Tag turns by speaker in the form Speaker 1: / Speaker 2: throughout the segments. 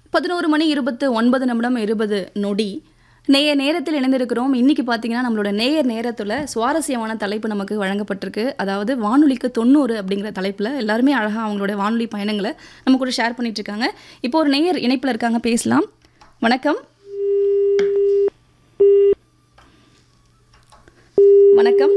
Speaker 1: பதினோரு மணி இருபத்து ஒன்பது நிமிடம் இருபது நொடி நேய நேரத்தில் இணைந்திருக்கிறோம் இன்னைக்கு பார்த்தீங்கன்னா நம்மளோட நேயர் நேரத்தில் சுவாரஸ்யமான தலைப்பு நமக்கு வழங்கப்பட்டிருக்கு அதாவது வானொலிக்கு தொண்ணூறு அப்படிங்கிற தலைப்பில் எல்லாருமே அழகாக அவங்களோட வானொலி பயணங்களை நம்ம கூட ஷேர் பண்ணிட்டு இருக்காங்க இப்போ ஒரு நேயர் இணைப்பில் இருக்காங்க பேசலாம் வணக்கம் வணக்கம்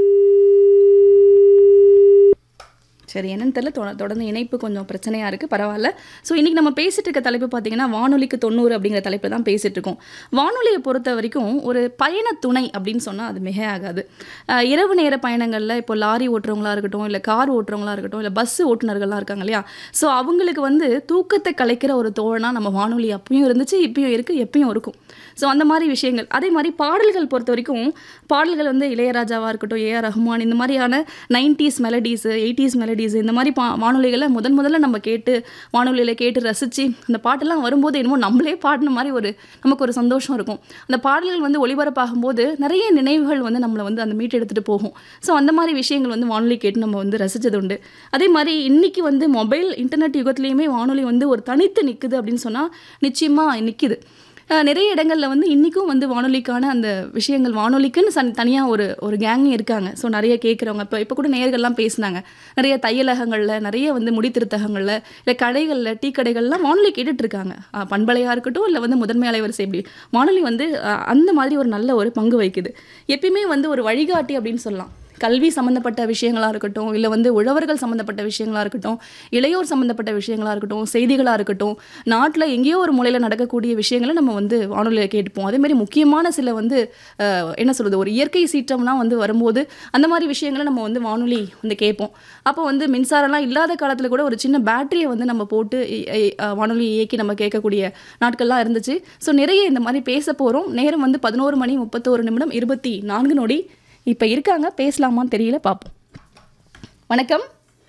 Speaker 1: சரி என்னன்னு தெரியல தொட- தொடர்ந்து இணைப்பு கொஞ்சம் பிரச்சனையா இருக்கு பரவாயில்ல ஸோ இன்னைக்கு நம்ம பேசிட்டு இருக்க தலைப்பு பார்த்தீங்கன்னா வானொலிக்கு தொண்ணூறு அப்படிங்கிற தலைப்பில் தான் பேசிட்டு இருக்கோம் வானொலியை பொறுத்த வரைக்கும் ஒரு பயண துணை அப்படின்னு சொன்னால் அது மிக ஆகாது அஹ் இரவு நேர பயணங்களில் இப்போ லாரி ஓட்டுறவங்களா இருக்கட்டும் இல்லை கார் ஓட்டுறவங்களா இருக்கட்டும் இல்லை பஸ் ஓட்டுநர்கள்லாம் இருக்காங்க இல்லையா ஸோ அவங்களுக்கு வந்து தூக்கத்தை கலைக்கிற ஒரு தோழனா நம்ம வானொலி அப்பயும் இருந்துச்சு இப்பயும் இருக்கு எப்பயும் இருக்கும் ஸோ அந்த மாதிரி விஷயங்கள் அதே மாதிரி பாடல்கள் பொறுத்த வரைக்கும் பாடல்கள் வந்து இளையராஜாவாக இருக்கட்டும் ஏஆர் ரஹ்மான் இந்த மாதிரியான நைன்டிஸ் மெலடிஸு எயிட்டிஸ் மெலடிஸ் இந்த மாதிரி பா வானொலிகளை முதன் முதல்ல நம்ம கேட்டு வானொலியில் கேட்டு ரசித்து அந்த பாட்டெல்லாம் வரும்போது என்னமோ நம்மளே பாடின மாதிரி ஒரு நமக்கு ஒரு சந்தோஷம் இருக்கும் அந்த பாடல்கள் வந்து ஒளிபரப்பாகும்போது நிறைய நினைவுகள் வந்து நம்மளை வந்து அந்த மீட்டு எடுத்துகிட்டு போகும் ஸோ அந்த மாதிரி விஷயங்கள் வந்து வானொலி கேட்டு நம்ம வந்து ரசித்தது உண்டு அதே மாதிரி இன்னைக்கு வந்து மொபைல் இன்டர்நெட் யுகத்துலேயுமே வானொலி வந்து ஒரு தனித்து நிற்குது அப்படின்னு சொன்னால் நிச்சயமாக நிற்கிது அஹ் நிறைய இடங்களில் வந்து இன்றைக்கும் வந்து வானொலிக்கான அந்த விஷயங்கள் வானொலிக்குன்னு சன் தனியாக ஒரு ஒரு கேங் இருக்காங்க ஸோ நிறைய கேட்குறவங்க இப்போ இப்போ கூட நேயர்கள்லாம் பேசுனாங்க நிறைய தையலகங்களில் நிறைய வந்து முடித்திருத்தகங்களில் இல்லை கடைகளில் டீ கடைகள்லாம் வானொலி கேட்டுட்டு இருக்காங்க அஹ் பண்பலையாக இருக்கட்டும் இல்லை வந்து முதன்மை அலைவரிசை எப்படி வானொலி வந்து அஹ் அந்த மாதிரி ஒரு நல்ல ஒரு பங்கு வகிக்குது எப்பயுமே வந்து ஒரு வழிகாட்டி அப்படின்னு சொல்லலாம் கல்வி சம்மந்தப்பட்ட விஷயங்களாக இருக்கட்டும் இல்லை வந்து உழவர்கள் சம்மந்தப்பட்ட விஷயங்களாக இருக்கட்டும் இளையோர் சம்மந்தப்பட்ட விஷயங்களாக இருக்கட்டும் செய்திகளாக இருக்கட்டும் நாட்டில் எங்கேயோ ஒரு மூலையில் நடக்கக்கூடிய விஷயங்களை நம்ம வந்து வானொலியில் கேட்டுப்போம் அதே மாதிரி முக்கியமான சில வந்து அஹ், என்ன சொல்கிறது ஒரு இயற்கை சீற்றம்லாம் வந்து வரும்போது அந்த மாதிரி விஷயங்களை நம்ம வந்து வானொலி வந்து கேட்போம் அப்போ வந்து மின்சாரம்லாம் இல்லாத காலத்தில் கூட ஒரு சின்ன பேட்டரியை வந்து நம்ம போட்டு இ- இ- அஹ், வானொலி இயக்கி நம்ம கேட்கக்கூடிய நாட்கள்லாம் இருந்துச்சு ஸோ நிறைய இந்த மாதிரி பேச போகிறோம் நேரம் வந்து பதினோரு மணி முப்பத்தோரு நிமிடம் இருபத்தி நான்கு நொடி இப்போ இருக்காங்க பேசலாமான்னு தெரியல பார்ப்போம் வணக்கம்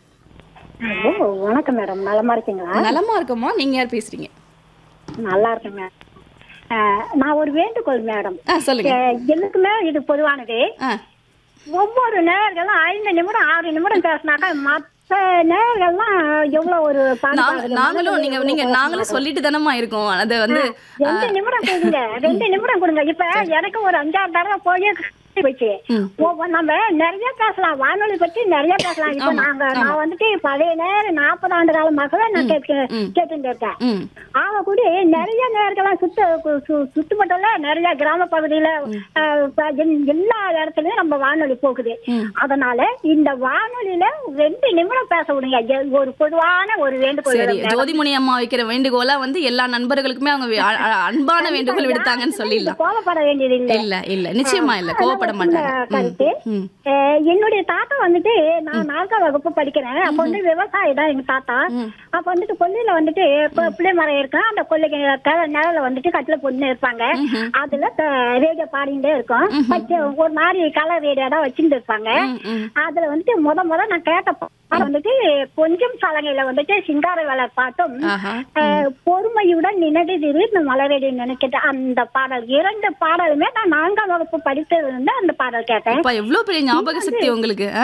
Speaker 2: ஓ வணக்கம் மேடம் நலமா இருக்கீங்களா
Speaker 1: நலமா இருக்கோமா நீங்க யார் பேசுறீங்க
Speaker 2: நல்லா இருக்கேன் மேடம் அஹ், நான் ஒரு வேண்டுகோள் மேடம்
Speaker 1: ஆ சொல்லுங்க
Speaker 2: அஹ், எனக்குமே இது பொதுவானது
Speaker 1: ஆ
Speaker 2: ஒவ்வொரு நேயர்களும் ஐந்து நிமிடம் ஆறு நிமிடம் பேசினாக்கா மற்ற நேயர்கள்லாம் எவ்வளவு ஒரு
Speaker 1: நாங்க
Speaker 2: பாதுகாப்பு
Speaker 1: நாங்களும் நீங்க நீங்க நாங்களும் சொல்லிட்டு தானமா இருக்கோம் அது வந்து
Speaker 2: ரெண்டு நிமிடம் கொடுங்க ரெண்டு நிமிடம் கொடுங்க இப்ப எனக்கு ஒரு அஞ்சாறு தடவை போய் போச்சு
Speaker 1: ம்.
Speaker 2: ஒவ்வொ- நம்ம நிறைய பேசலாம் வானொலி பத்தி நிறைய பேசலாம் இப்ப
Speaker 1: ஆமா,
Speaker 2: நாங்க
Speaker 1: ஆமா.
Speaker 2: நான் வந்துட்டு பழைய நேரம் நாற்பது ஆண்டு காலமாகவே நான் கேட்டு
Speaker 1: ம்.
Speaker 2: கேட்டுட்டு இருக்கேன்
Speaker 1: ம்
Speaker 2: ஆக கூடி நிறைய நேர்கள்லாம் சுத்த சு- சுத்துப்பட்டல நிறைய கிராம பகுதியில அஹ், ப- எல்- எல்லா இடத்துலயும் நம்ம வானொலி போகுது
Speaker 1: ம்.
Speaker 2: அதனால இந்த வானொலியில ரெண்டு நிமிடம் பேச விடுங்க எ- ஒரு பொதுவான ஒரு வேண்டுகோள்
Speaker 1: சரி
Speaker 2: விடுங்க.
Speaker 1: ஜோதிமுனி அம்மா வைக்கிற வேண்டுகோளா வந்து எல்லா நண்பர்களுக்குமே அவங்க வி- அ- அ- அன்பான வேண்டுகோள் விடுத்தாங்கன்னு சொல்லிடலாம்
Speaker 2: கோபப்பட வேண்டியது இல்லை
Speaker 1: இல்ல இல்ல நிச்சயமா இல்ல கோவப்பட மாட்டாங்க ம்,
Speaker 2: கருத்து
Speaker 1: ம்
Speaker 2: அஹ், என்னுடைய தாத்தா வந்துட்டு நான் நான்காம் வகுப்பு படிக்கிறேன் அப்ப வந்து விவசாயி தான் எங்க தாத்தா அப்ப வந்துட்டு கொல்லையில வந்துட்டு பு- புளிய மரம் இருக்கும் அந்த கொல்லைக்கு க- நிழல வந்துட்டு கட்டில பொண்ணு இருப்பாங்க அதுல க- ரேடியோ பாடிட்டே இருக்கும் பச்சை ஒரு மாதிரி கலர் ரேடியோ தான் வச்சுட்டு இருப்பாங்க
Speaker 1: ம், ம்.
Speaker 2: அதுல வந்துட்டு முத முத நான் கேட்ட பாடம் வந்துட்டு கொஞ்சம் சலங்கையில வந்துட்டு சிங்கார வேலை பாட்டும்
Speaker 1: ஆஹா
Speaker 2: அஹ், பொறுமையுடன் நினைவு திரு மலரடி நினைக்கிட்ட அந்த பாடல் இரண்டு பாடலுமே நான் நான்காம் வகுப்பு படித்தது வந்து அந்த பாடல் கேட்டேன்
Speaker 1: அப்பா எவ்வளவு பெரிய ஞாபக சக்தி உங்களுக்கு ஆ?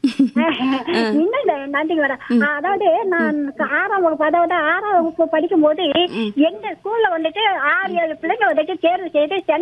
Speaker 2: இன்னும் இந்த நன்றிங்க வர அதாவது நான் ஆறாம் வகுப்பு அதாவது ஆறாம் வகுப்பு படிக்கும் போது எங்க ஸ்கூல்ல வந்துட்டு ஆறு ஏழு பிள்ளைங்க வந்துட்டு தேர்வு செய்து